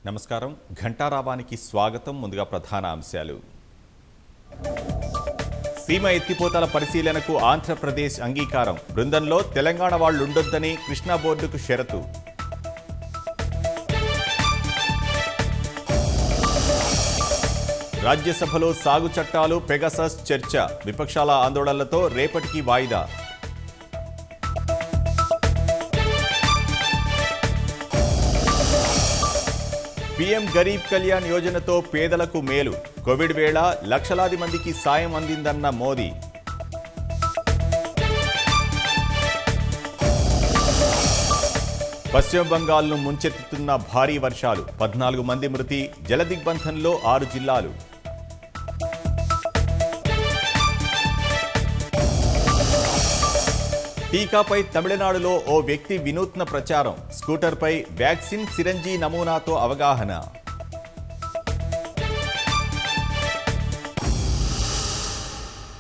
నమస్కారం ఘంటారావానికి స్వాగతం ముందుగా ప్రధాన అంశాలు సీమ ఎత్తిపోతల పరిశీలనకు ఆంధ్రప్రదేశ్ అంగీకారం బృందంలో తెలంగాణ వాళ్లుండొద్దని కృష్ణా బోర్డుకు షరతు రాజ్యసభలో సాగు చట్టాలు పెగసస్ చర్చ విపక్షాల ఆందోళనలతో రేపటికి వాయిదా పీఎం గరీబ్ కళ్యాణ్ యోజనతో పేదలకు మేలు కోవిడ్ వేళ లక్షలాది మందికి సాయం అందిందన్న మోదీ పశ్చిమ బంగాల్ను ముంచెత్తుతున్న భారీ వర్షాలు పద్నాలుగు మంది మృతి జలదిగ్బంధంలో ఆరు జిల్లాలు టీకాపై తమిళనాడులో ఓ వ్యక్తి వినూత్న ప్రచారం స్కూటర్పై వ్యాక్సిన్ సిరంజీ నమూనాతో అవగాహన